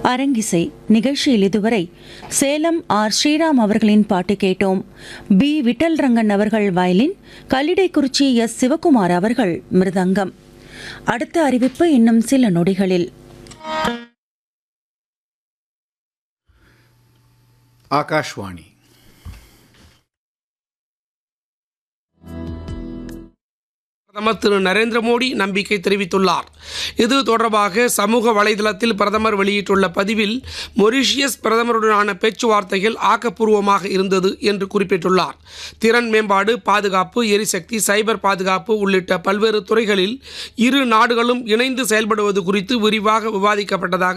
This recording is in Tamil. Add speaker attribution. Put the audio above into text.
Speaker 1: அரங்கிசை நிகழ்ச்சியில் இதுவரை சேலம் ஆர் ஸ்ரீராம் அவர்களின் பாட்டு கேட்டோம் பி விட்டல் ரங்கன் அவர்கள் வயலின் கல்லிடைக்குறிச்சி எஸ் சிவகுமார் அவர்கள் மிருதங்கம் அடுத்த அறிவிப்பு இன்னும் சில நொடிகளில்
Speaker 2: ஆகாஷ்வாணி
Speaker 3: பிரதமர் திரு நரேந்திர மோடி நம்பிக்கை தெரிவித்துள்ளார் இது தொடர்பாக சமூக வலைதளத்தில் பிரதமர் வெளியிட்டுள்ள பதிவில் மொரீஷியஸ் பிரதமருடனான பேச்சுவார்த்தைகள் ஆக்கப்பூர்வமாக இருந்தது என்று குறிப்பிட்டுள்ளார் திறன் மேம்பாடு பாதுகாப்பு எரிசக்தி சைபர் பாதுகாப்பு உள்ளிட்ட பல்வேறு துறைகளில் இரு நாடுகளும் இணைந்து செயல்படுவது குறித்து விரிவாக விவாதிக்கப்பட்டதாக